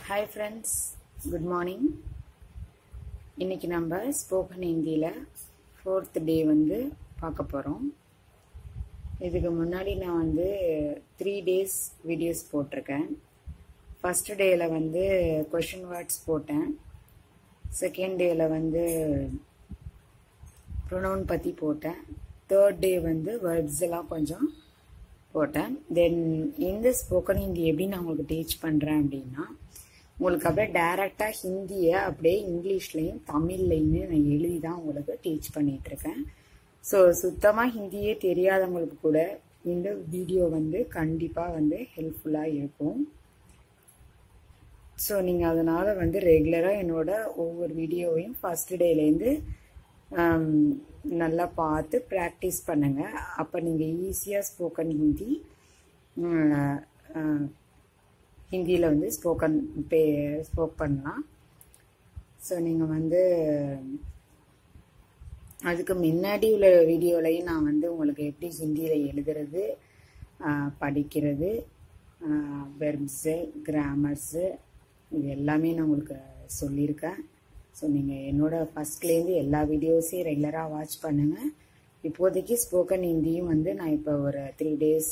hi friends good morning இன்னைக்கு நம்ம spoken ஹிந்தியில் ஃபோர்த் டே வந்து பார்க்க போகிறோம் இதுக்கு முன்னாடி நான் வந்து த்ரீ டேஸ் வீடியோஸ் போட்டிருக்கேன் ஃபஸ்ட் டேயில் வந்து கொஷின் வேர்ட்ஸ் போட்டேன் செகண்ட் டேயில் வந்து ப்ரொனவுன் பற்றி போட்டேன் தேர்ட் டே வந்து வேர்ட்ஸ் எல்லாம் கொஞ்சம் போட்டேன் தென் இந்த ஸ்போக்கன் ஹிந்தி எப்படி நான் உங்களுக்கு டீச் பண்ணுறேன் அப்படின்னா உங்களுக்கு அப்படியே டைரெக்டாக ஹிந்தியை அப்படியே இங்கிலீஷ்லேயும் தமிழ்லையுமே நான் எழுதி தான் உங்களுக்கு டீச் பண்ணிகிட்ருக்கேன் ஸோ சுத்தமாக ஹிந்தியே தெரியாதவங்களுக்கு கூட இந்த வீடியோ வந்து கண்டிப்பாக வந்து ஹெல்ப்ஃபுல்லாக இருக்கும் ஸோ நீங்கள் அதனால் வந்து ரெகுலராக என்னோட ஒவ்வொரு வீடியோவையும் ஃபஸ்ட் டேலேருந்து நல்லா பார்த்து ப்ராக்டிஸ் பண்ணுங்கள் அப்போ நீங்கள் ஈஸியாக ஸ்போக்கன் ஹிந்தி ஹிந்தியில் வந்து ஸ்போக்கன் பே ஸ்போக் பண்ணலாம் ஸோ நீங்கள் வந்து அதுக்கு முன்னாடி உள்ள வீடியோலையும் நான் வந்து உங்களுக்கு எப்படி ஹிந்தியில் எழுதுறது படிக்கிறது வெர்ப்ஸு கிராமர்ஸு இது எல்லாமே நான் உங்களுக்கு சொல்லியிருக்கேன் ஸோ நீங்கள் என்னோட ஃபஸ்ட்லேருந்து எல்லா வீடியோஸையும் ரெகுலராக வாட்ச் பண்ணுங்கள் இப்போதைக்கு ஸ்போக்கன் ஹிந்தியும் வந்து நான் இப்போ ஒரு த்ரீ டேஸ்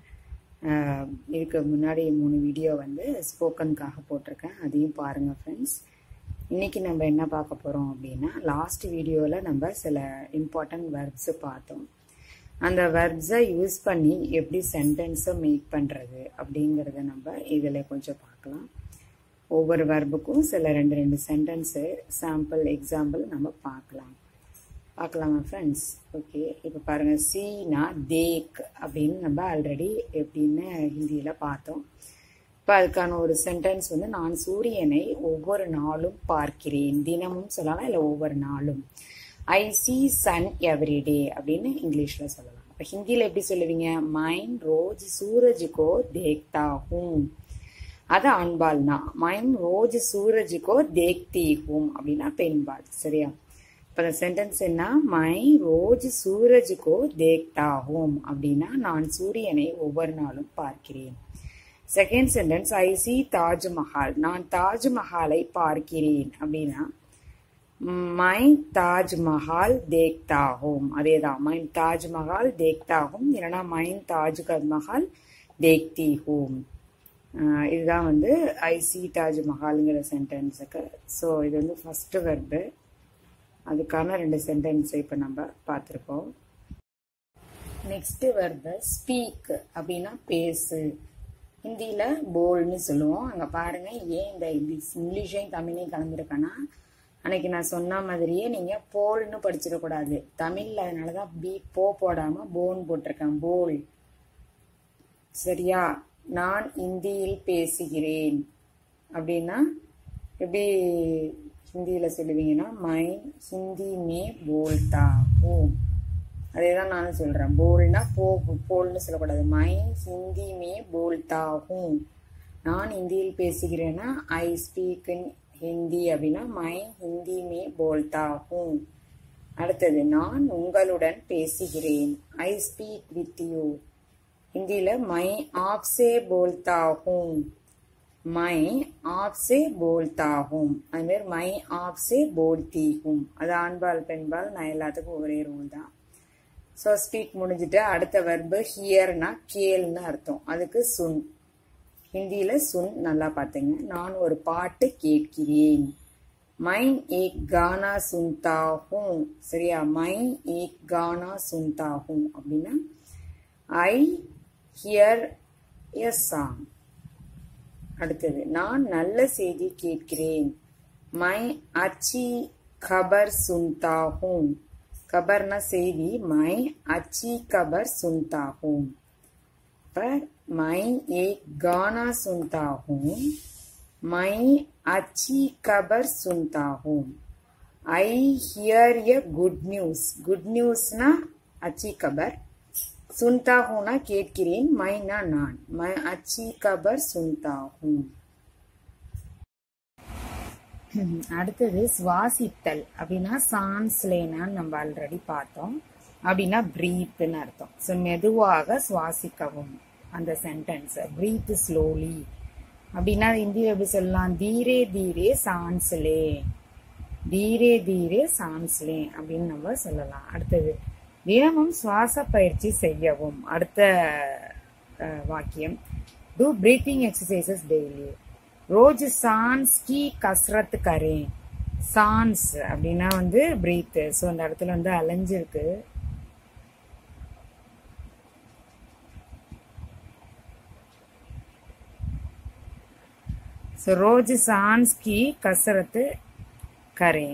இதுக்கு முன்னாடி மூணு வீடியோ வந்து ஸ்போக்கனுக்காக போட்டிருக்கேன் அதையும் பாருங்கள் ஃப்ரெண்ட்ஸ் இன்றைக்கி நம்ம என்ன பார்க்க போகிறோம் அப்படின்னா லாஸ்ட் வீடியோவில் நம்ம சில இம்பார்ட்டன்ட் வெர்ப்ஸு பார்த்தோம் அந்த வெர்ப்ஸை யூஸ் பண்ணி எப்படி சென்டென்ஸை மேக் பண்ணுறது அப்படிங்கிறத நம்ம இதில் கொஞ்சம் பார்க்கலாம் ஒவ்வொரு வெர்புக்கும் சில ரெண்டு ரெண்டு சென்டென்ஸு சாம்பிள் எக்ஸாம்பிள் நம்ம பார்க்கலாம் பார்க்கலாமா ஃப்ரெண்ட்ஸ் ஓகே இப்போ பாருங்கள் சீனா தேக் அப்படின்னு நம்ம ஆல்ரெடி எப்படின்னு ஹிந்தியில் பார்த்தோம் இப்போ அதுக்கான ஒரு சென்டென்ஸ் வந்து நான் சூரியனை ஒவ்வொரு நாளும் பார்க்கிறேன் தினமும் சொல்லலாம் இல்லை ஒவ்வொரு நாளும் ஐ சி சன் எவ்ரிடே அப்படின்னு இங்கிலீஷில் சொல்லலாம் இப்போ ஹிந்தியில் எப்படி சொல்லுவீங்க மைன் ரோஜ் சூரஜுக்கோ தேக்தா ஹூம் அது ஆண்பால்னா மைம் ரோஜ் சூரஜுக்கோ தேக்தி ஹூம் அப்படின்னா பெண்பால் சரியா இப்போ அந்த சென்டென்ஸ் என்ன மை ரோஜ் சூரஜுக்கோ தேக்தா ஹோம் அப்படின்னா நான் சூரியனை ஒவ்வொரு நாளும் பார்க்கிறேன் second sentence I see Taj Mahal நான் தாஜ்மஹாலை பார்க்கிறேன் அப்படின்னா மை தாஜ்மஹால் தேக்தா ஹோம் அதே தான் மைன் தாஜ்மஹால் தேக்தா ஹோம் இல்லைனா மைன் தாஜ் மஹால் தேக்தி ஹோம் இதுதான் வந்து ஐ சி தாஜ்மஹாலுங்கிற சென்டென்ஸுக்கு ஸோ இது வந்து ஃபஸ்ட்டு வெர்பு அதுக்கான ரெண்டு சென்டென்ஸை இப்போ நம்ம பார்த்துருக்கோம் நெக்ஸ்ட் வெர்பு ஸ்பீக் அப்படின்னா பேசு ஹிந்தியில் போல்னு சொல்லுவோம் அங்கே பாருங்கள் ஏன் இந்த இங்கிலீஷையும் தமிழையும் கலந்துருக்கேன்னா அன்னைக்கு நான் சொன்ன மாதிரியே நீங்கள் போல்னு படிச்சிடக்கூடாது தமிழில் அதனால தான் பி போ போடாமல் போன் போட்டிருக்கேன் போல் சரியா நான் இந்தியில் பேசுகிறேன் அப்படின்னா எப்படி ஹிந்தியில் சொல்லுவீங்கன்னா மை ஹிந்தி மே போல்தா ஹூ அதே தான் நானும் சொல்கிறேன் போல்னா போ போல்னு சொல்லக்கூடாது மை ஹிந்தி மே போல்தா ஹூ நான் ஹிந்தியில் பேசுகிறேன்னா ஐ ஸ்பீக் இன் ஹிந்தி அப்படின்னா மை ஹிந்தி மே போல்தா ஹூ அடுத்தது நான் உங்களுடன் பேசுகிறேன் ஐ ஸ்பீக் வித் யூ ஹிந்தியில் மை ஆப்ஸே போல்தா ஹூம் மை ஆப்ஸே போல்தா ஹூம் அதுமாரி மை ஆப்ஸே போல்தி ஹூம் அது ஆண்பால் பெண்பால் நான் எல்லாத்துக்கும் ஒரே ரூல் தான் ஸோ ஸ்பீக் முடிஞ்சுட்டு அடுத்த வெர்பு ஹியர்னா கேல்னு அர்த்தம் அதுக்கு சுன் ஹிந்தியில் சுன் நல்லா பார்த்துங்க நான் ஒரு பாட்டு கேட்கிறேன் மைன் ஏக் கானா சுன்தா ஹூம் சரியா மைன் ஏக் கானா சுன்தா ஹூம் அப்படின்னா ஐ ஹியர் எ சாங் அடுத்தது நான் நல்ல செய்தி கேட்கிறேன் மை அச்சி கபர் சுன்தா ஹூம் கபர்னா செய்தி மை அச்சி கபர் சுன்தா ஹூம் पर मैं एक गाना सुनता हूँ मैं अच्छी खबर सुनता हूँ I hear a good news good news ना अच्छी खबर सुनता हूँ ना கேட்கிறேன் மைனா நான் மை அச்சி கபர் சுன்தா ஹூ அடுத்தது சுவாசித்தல் அப்படின்னா சான்ஸ்லேனான்னு நம்ம ஆல்ரெடி பார்த்தோம் அப்படின்னா பிரீத்துன்னு அர்த்தம் ஸோ மெதுவாக சுவாசிக்கவும் அந்த சென்டென்ஸ் பிரீத் ஸ்லோலி அப்படின்னா ஹிந்தியில் எப்படி சொல்லலாம் தீரே தீரே சான்ஸ்லே தீரே தீரே சான்ஸ்லே அப்படின்னு நம்ம சொல்லலாம் அடுத்தது தினமும் சுவாச பயிற்சி செய்யவும் அடுத்த அஹ், வாக்கியம் டூ பிரீத்திங் எக்ஸசைசஸ் டெய்லி ரோஜ் சான்ஸ் கி கஸ்ரத் கரேன் சான்ஸ் அப்படின்னா வந்து பிரீத் ஸோ அந்த இடத்துல வந்து அலைஞ்சிருக்கு ஸோ ரோஜ் சான்ஸ் கி கசரத்து கரேன்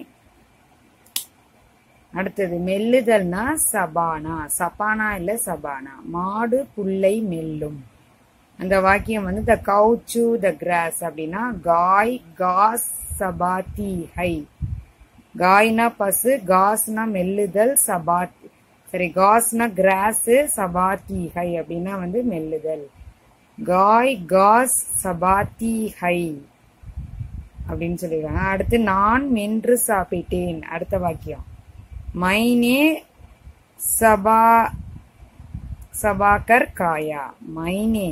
அடுத்தது மெல்லுதல்னா சபானா சபானா இல்ல சபானா மாடு புல்லை மெல்லும் அந்த வாக்கியம் வந்து த கவுச்சு த கிராஸ் அப்படின்னா காய் காஸ் சபாத்தி ஹை காய்னா பசு காஸ்னா மெல்லுதல் சபாத் சரி காஸ்னா கிராஸ் சபாத்தி ஹை அப்படின்னா வந்து மெல்லுதல் காய் காஸ் சபாத்தி ஹை அப்படின்னு சொல்லிடுறாங்க அடுத்து நான் மென்று சாப்பிட்டேன் அடுத்த வாக்கியம் மைனே சபா சபாக்கர் காயா மைனே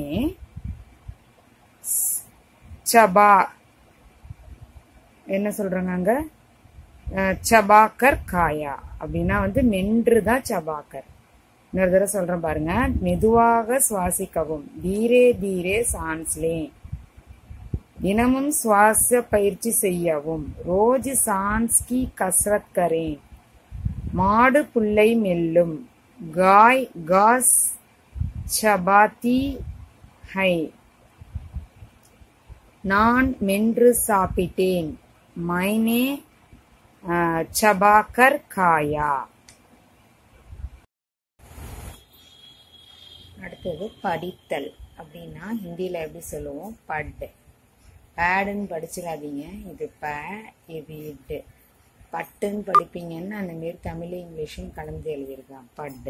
ஸ்- சபா என்ன சொல்றாங்க அங்க அஹ், சபாக்கர் காயா அப்படின்னா வந்து மென்று தான் சபாக்கர் இன்னொரு தடவை சொல்றேன் பாருங்க மெதுவாக சுவாசிக்கவும் தீரே தீரே சான்ஸ்லே தினமும் சுவாச பயிற்சி செய்யவும் ரோஜ் சான்ஸ் கி கஸ்ரத் கரேன் மாடு புல்லை மெல்லும் காய் காஸ் சபாத்தி ஹை நான் மென்று சாப்பிட்டேன் மைனே அஹ், சபாக்கர் காயா அடுத்தது படித்தல் அப்படின்னா ஹிந்தியில் எப்படி சொல்லுவோம் பட் பேடுன்னு படிச்சிடாதீங்க இது ப இது இட்டு பட்டுன்னு படிப்பீங்கன்னு அந்த மாரி தமிழ் இங்கிலீஷும் கலந்து எழுதியிருக்கான் பட்டு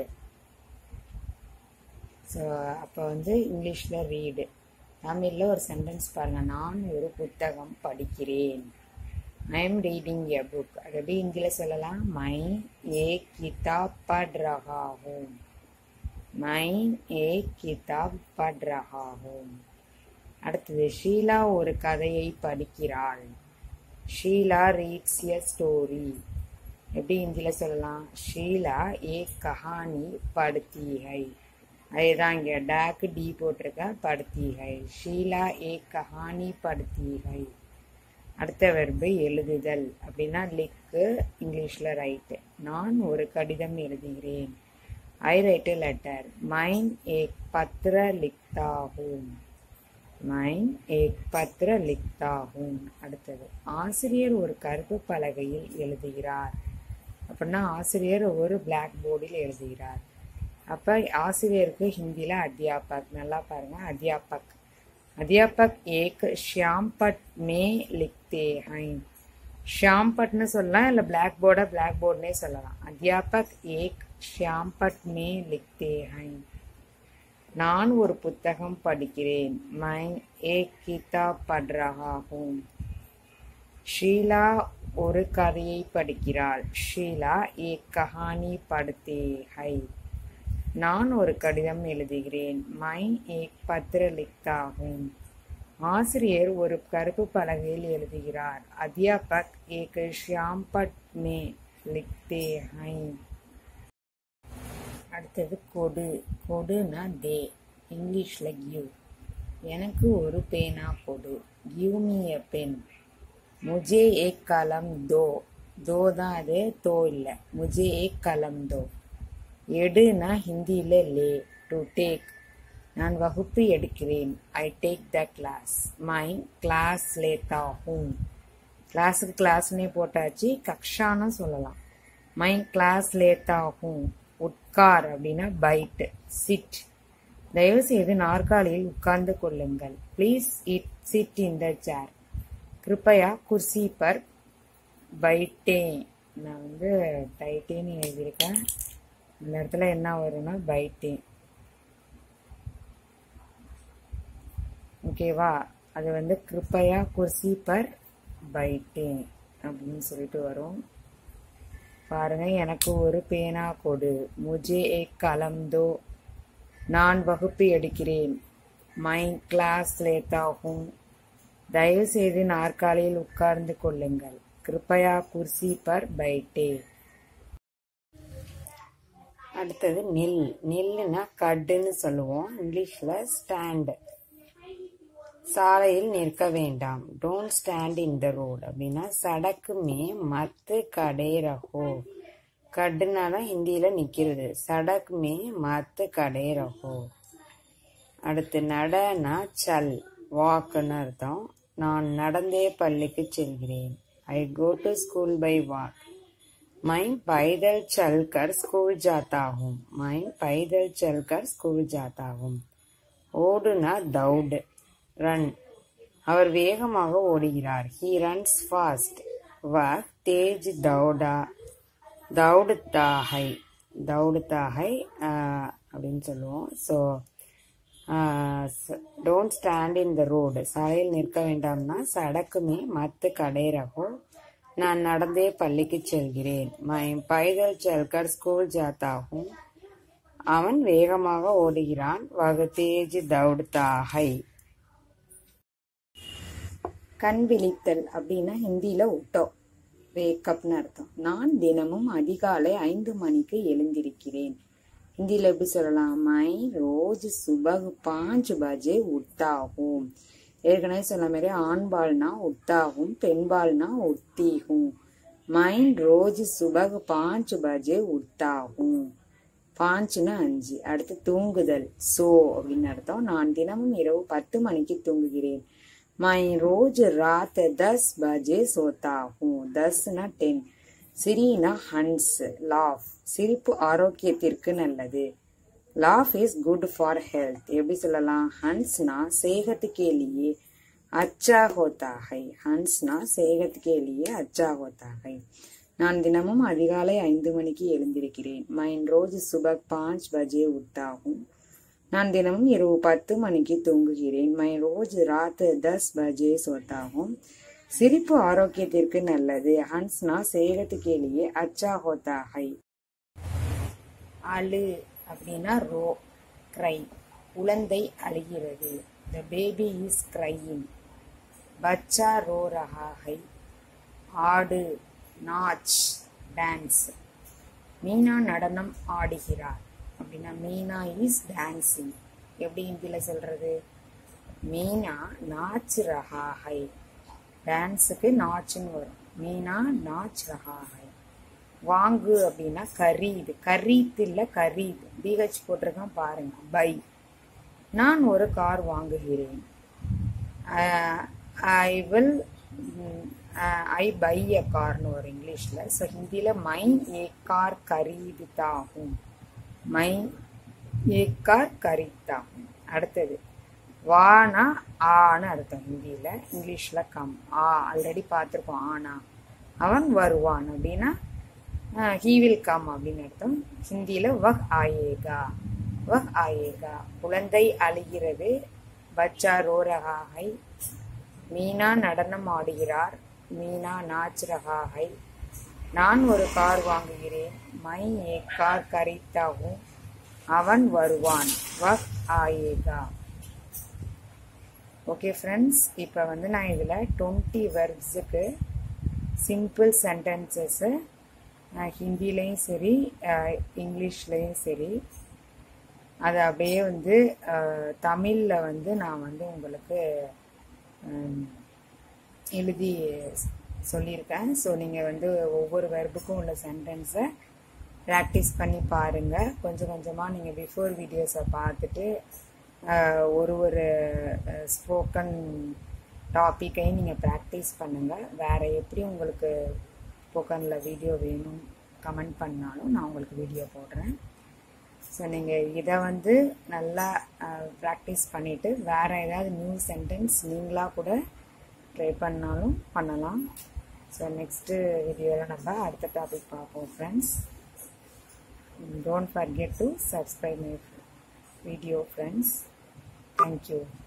ஸோ அப்போ வந்து இங்கிலீஷில் ரீடு தமிழில் ஒரு சென்டென்ஸ் பாருங்க நான் ஒரு புத்தகம் படிக்கிறேன் I am reading a book அது எப்படி ஹிந்தியில் சொல்லலாம் மை ஏ கிதாப் பட் ரஹா ஹூம் மை ஏ கிதாப் பட் ரஹா ஹூம் அடுத்தது ஷீலா ஒரு கதையை படிக்கிறாள் ஷீலா ரீட்ஸ் எ ஸ்டோரி எப்படி ஹிந்தியில் சொல்லலாம் ஷீலா ஏ கஹானி படுத்தி ஹை அதேதான் இங்கே டேக்கு டி போட்டிருக்க படுத்தி ஹை ஷீலா ஏ கஹானி படுத்தி ஹை அடுத்த வெர்பு எழுதுதல் அப்படின்னா லிக்கு இங்கிலீஷில் ரைட்டு நான் ஒரு கடிதம் எழுதுகிறேன் ஐ ரைட் லெட்டர் மைன் ஏக் பத்ர லிக்தா ஹூம் மைன் ஏக் பத்ர லிக்தா ஹூம் அடுத்தது ஆசிரியர் ஒரு கருப்பு பலகையில் எழுதுகிறார் அப்படின்னா ஆசிரியர் ஒரு பிளாக் போர்டில் எழுதுகிறார் அப்போ ஆசிரியருக்கு ஹிந்தியில் அத்தியாபக் நல்லா பாருங்க அத்தியாபக் அத்தியாபக் ஏக் ஷியாம் பட் மே லிக்தே ஹைன் ஷியாம் பட்னு சொல்லலாம் இல்லை பிளாக் போர்டை பிளாக் போர்டுனே சொல்லலாம் அத்தியாபக் ஏக் ஷியாம் பட் மே லிக்தே ஹைன் நான் ஒரு புத்தகம் படிக்கிறேன் மை ஏக் கிதாப் பட் ரஹா ஹூம் ஷீலா ஒரு கதையை படிக்கிறாள் ஷீலா ஏக் கஹானி படுத்தே ஹை நான் ஒரு கடிதம் எழுதுகிறேன் மை ஏக் பத்திர லிக்தா ஹூம் ஆசிரியர் ஒரு கருப்பு பலகையில் எழுதுகிறார் அத்தியாபக் ஏக் ஷியாம் பட் மே லிக்தே ஹை அடுத்தது கொடு கொடுனா தே இங்கிலீஷில் கிவ் எனக்கு ஒரு பேனா கொடு கிவ் மீ எ பென் முஜே ஏக் கலம் தோ தோ தான் அது தோ இல்லை முஜே ஏக் கலம் தோ எடுனா ஹிந்தியில் லே டு டேக் நான் வகுப்பு எடுக்கிறேன் ஐ டேக் த கிளாஸ் மை கிளாஸ் லேத்தா ஹூம் கிளாஸுக்கு கிளாஸ்னே போட்டாச்சு கக்ஷான்னு சொல்லலாம் மை கிளாஸ் லேத்தா ஹூம் உட்கார் அப்படின்னா பைட் சிட் தயவு செய்து நாற்காலியில் உட்கார்ந்து கொள்ளுங்கள் please it sit in the chair கிருப்பையா குர்சி பர் பைட்டே நான் வந்து டைட்டேன்னு எழுதியிருக்கேன் இந்த இடத்துல என்ன வரும்னா பைட்டே ஓகேவா அது வந்து கிருப்பையா குர்சி பர் பைட்டே அப்படின்னு சொல்லிட்டு வரும் பாருங்க எனக்கு ஒரு பேனா கொடு முஜே ஏக் கலம் தோ நான் வகுப்பு எடுக்கிறேன் மை கிளாஸ் லேத்தா ஹூம் தயவு செய்து நாற்காலியில் உட்கார்ந்து கொள்ளுங்கள் கிருப்பயா குர்சி பர் பைட்டே அடுத்தது நெல் நெல்லுனா கட்டுன்னு சொல்லுவோம் இங்கிலீஷ்ல ஸ்டாண்ட் சாலையில் நிற்க வேண்டாம் don't stand in the road அப்படின்னா சடக்கு மே மத்து கடை ரஹோ கட்டுனால ஹிந்தியில நிக்கிறது சடக் மே மத்து கடை ரஹோ அடுத்து நடனா சல் வாக்குன்னு அர்த்தம் நான் நடந்தே பள்ளிக்கு செல்கிறேன் I go to school by walk मैं पैदल चलकर स्कूल जाता हूँ मैं पैदल चलकर स्कूल जाता हूँ ஓடுனா தவுட் ரன் அவர் வேகமாக ஓடுகிறார் ஹீ ரன்ஸ் ஃபாஸ்ட் வக் தேஜ் தௌடா தவுடு தாகை தவுடு தாகை அப்படின்னு சொல்லுவோம் so don't stand in the road சாலையில் நிற்க வேண்டாம்னா சடக்குமே மத்து கடைரகோ நான் நடந்தே பள்ளிக்கு செல்கிறேன் மை பைதல் செல்கர் ஸ்கூல் ஜாத்தாகும் அவன் வேகமாக ஓடுகிறான் வகு தேஜ் தவுடு தாகை கண் விழித்தல் அப்படின்னா ஹிந்தியில உட்டோ வேக்கப்னு அர்த்தம் நான் தினமும் அதிகாலை ஐந்து மணிக்கு எழுந்திருக்கிறேன் ஹிந்தியில எப்படி சொல்லலாம் மை ரோஜ் சுபகு பாஞ்சு பஜே உட்டாகும் ஏற்கனவே சொன்ன மாதிரி ஆண்பால்னா உத்தாகும் பெண்பால்னா உத்தீகும் மைண்ட் ரோஜ் சுபகு பாஞ்சு பஜே உத்தாகும் பாஞ்சுன்னு அஞ்சு அடுத்து தூங்குதல் சோ அப்படின்னு அர்த்தம் நான் தினமும் இரவு பத்து மணிக்கு தூங்குகிறேன் மை ரோஜ் ராத் தஸ் பஜே சோத்தாகும் தஸ்னா டென் சிரினா ஹன்ஸ் லாஃப் சிரிப்பு ஆரோக்கியத்திற்கு நல்லது laugh is good for health எப்படி சொல்லலாம் ஹன்ஸ்னா सेहत के लिए अच्छा होता है ஹன்ஸ்னா सेहत के लिए अच्छा होता है நான் தினமும் அதிகாலை ஐந்து மணிக்கு எழுந்திருக்கிறேன் மைன் ரோஜ் சுபக் பாஞ்ச் பஜே உத்தாகும் நான் தினமும் இரவு பத்து மணிக்கு தூங்குகிறேன் மை ரோஜ் ராத் தஸ் பஜே சோத்தாகும் சிரிப்பு ஆரோக்கியத்திற்கு நல்லது ஹன்ஸ்னா सेहत के लिए अच्छा होता है அழு அப்படின்னா ரோ க்ரை குழந்தை அழுகிறது த பேபி இஸ் கிரையிங் பச்சா ரோ ரஹா ஹை ஆடு நாச் டான்ஸ் மீனா நடனம் ஆடுகிறார் அப்படின்னா மீனா இஸ் டான்சிங் எப்படி ஹிந்தியில் சொல்றது மீனா நாச் ரஹா ஹை டான்ஸுக்கு நாச்சுன்னு வரும் மீனா நாச் ரஹா ஹை வாங்கு அப்படின்னா கரீது கரீத் இல்ல கரீத் பிஹெச் போட்டிருக்கான் பாருங்க பை நான் ஒரு கார் வாங்குகிறேன் ஐ வில் ஐ பை எ கார்னு வரும் இங்கிலீஷ்ல ஸோ ஹிந்தியில மை ஏ கார் கரீதுதாகும் மை ஏ கார் கரீத்தாகும் அடுத்தது வானா ஆன்னு அர்த்தம் ஹிந்தியில இங்கிலீஷ்ல கம் ஆ ஆல்ரெடி பார்த்துருக்கோம் ஆனா அவன் வருவான் அப்படின்னா ஹீ வில் கம் அப்படின்னு அர்த்தம் ஹிந்தியில வஹ் ஆயேகா வஹ் ஆயேகா குழந்தை அழுகிறது பச்சா ரோ ரஹா ஹை மீனா நடனம் ஆடுகிறார் மீனா நாச் ரஹா ஹை நான் ஒரு கார் வாங்குகிறேன் மை ஏ கார் கரித்தாகும் அவன் வருவான் வஹ் ஆயேகா ஓகே ஃப்ரெண்ட்ஸ் இப்போ வந்து நான் இதில் டுவெண்ட்டி வெர்ப்ஸுக்கு சிம்பிள் சென்டென்சஸ்ஸு ஹிந்திலையும் சரி இங்கிலீஷ்லேயும் சரி அதை அப்படியே வந்து தமிழில் வந்து நான் வந்து உங்களுக்கு எழுதி சொல்லியிருக்கேன் ஸோ நீங்கள் வந்து ஒவ்வொரு வெர்புக்கும் உள்ள சென்டென்ஸை ப்ராக்டிஸ் பண்ணி பாருங்கள் கொஞ்சம் கொஞ்சமாக நீங்கள் பிஃபோர் வீடியோஸை பார்த்துட்டு ஒரு ஒரு ஸ்போக்கன் டாப்பிக்கையும் நீங்கள் ப்ராக்டிஸ் பண்ணுங்கள் வேறு எப்படி உங்களுக்கு ஸ்போக்கனில் வீடியோ வேணும் கமெண்ட் பண்ணாலும் நான் உங்களுக்கு வீடியோ போடுறேன் ஸோ நீங்கள் இதை வந்து நல்லா ப்ராக்டிஸ் பண்ணிவிட்டு வேறு ஏதாவது நியூ சென்டென்ஸ் நீங்களாக கூட ட்ரை பண்ணாலும் பண்ணலாம் ஸோ நெக்ஸ்ட்டு வீடியோவில் நம்ம அடுத்த டாபிக் பார்ப்போம் friends don't forget to subscribe my video friends thank you